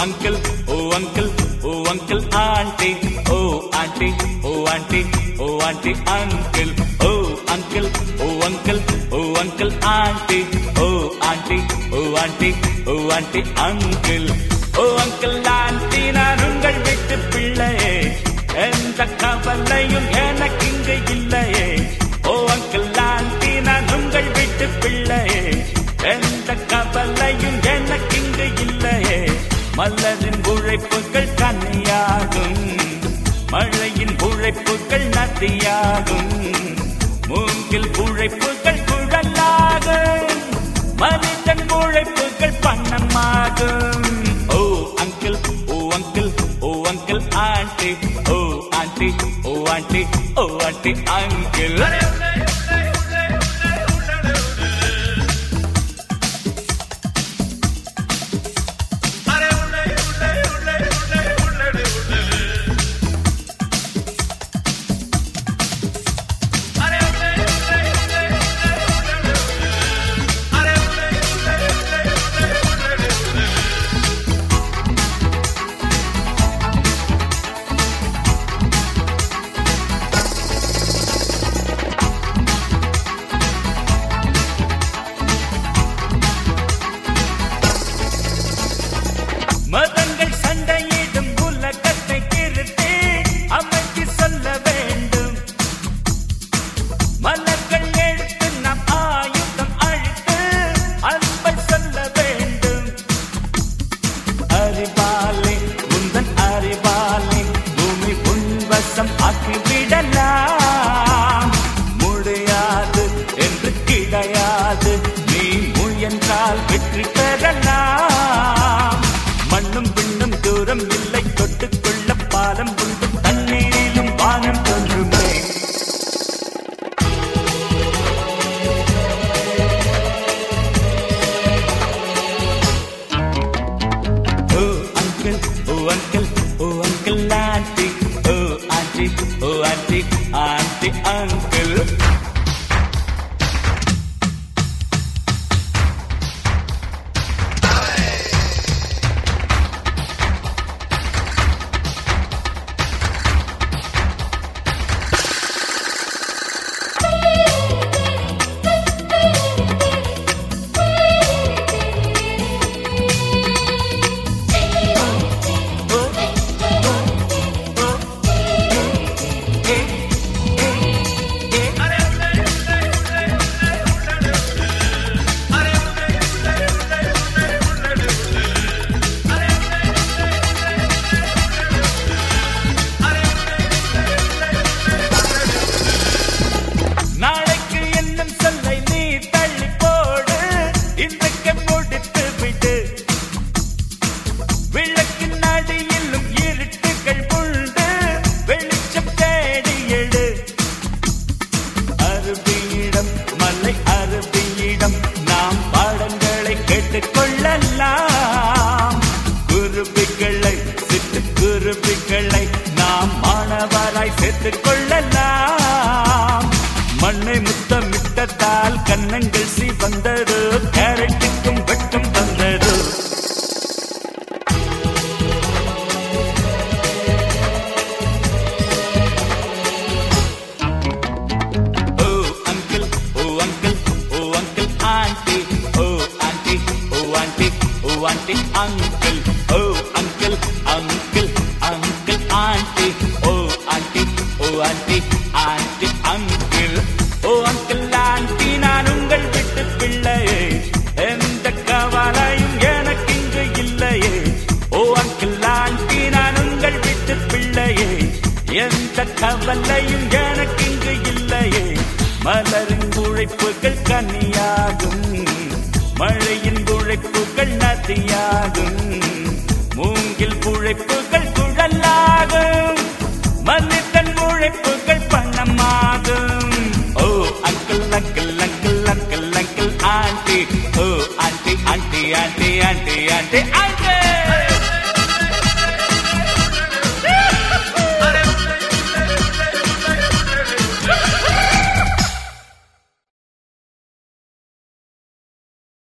uncle, oh uncle, oh uncle, auntie, oh auntie, oh auntie, oh auntie, uncle, oh uncle, oh uncle, oh uncle, auntie, oh auntie, oh auntie, oh auntie, uncle, oh uncle, auntie, நான் உங்கள் வீட்டு பிள்ளையே எந்த கவலையும் எனக்கு இங்கு இல்லையே ஓ uncle aunty நான் உங்கள் வீட்டு பிள்ளையே எந்த கவலையும் எனக்கு இங்கு இல்லையே மலரின் உழைப்புகள் கன்னியாகும் மழையின் உழைப்புகள் நதியாகும் மூங்கில் உழைப்புகள் குழலாகும் மனிதன் உழைப்புகள் பண்ணமாகும் oh uncle oh uncle oh uncle aunty oh aunty oh aunty oh aunty uncle மதங்கள் சண்டையிடும் உலகத்தை திருத்தி அமைத்து சொல்ல வேண்டும் மலர்கள் எடுத்து நம் ஆயுதம் அழித்து அன்பை சொல்ல வேண்டும் அறிவாலே உந்தன் அறிவாலே பூமி உன்வசம் ஆக்கிவிடலாம் முடியாது என்று கிடையாது நீ முயன்றால் வெற்றி பெறலாம் மண்ணும் விண்ணும் தூரம் இல்லை தொட்டுக்கொள்ள பாலம் உண்டு தண்ணீரிலும் வானம் தோன்றுமே Oh uncle, oh uncle, oh uncle auntie, oh auntie, oh auntie, auntie uncle. நாளைக்கு என்னும் சொல்லை நீ தள்ளி போடு இன்றைக்கு முடித்து விடு விளக்கின் அடியிலும் இருட்டுகள் உண்டு வெளிச்சம் தேடி எடு அருவியிடம் மலை அருவியிடம் நாம் பாடங்களை கேட்டுக்கொள்ளலாம் குருவிகளை சிட்டு குருவிகளை நாம் மாணவராய் சேர்த்துக் கொள்ளலாம் மண்ணை முத்தமிட்டதால் கன்னங்கள் சிவந்தது கேரட்டுக்கும் வெட்டும் வந்தது Oh uncle, oh uncle, oh uncle, auntie, oh auntie, oh auntie, oh auntie, uncle, oh uncle, uncle, uncle, auntie, oh auntie, oh auntie, auntie, uncle, oh uncle, auntie, நான் உங்கள் வீட்டு பிள்ளையே எந்த கவலையும் எனக்கு இங்கு இல்லையே ஓ அங்கிள் ஆண்டி நான் உங்கள் வீட்டு பிள்ளையே எந்த கவலையும் எனக்கு இங்கு இல்லையே மலரின் உழைப்புகள் கனியாகும் மழையின் உழைப்புகள் நதியாகும் மூங்கில் உழைப்புகள்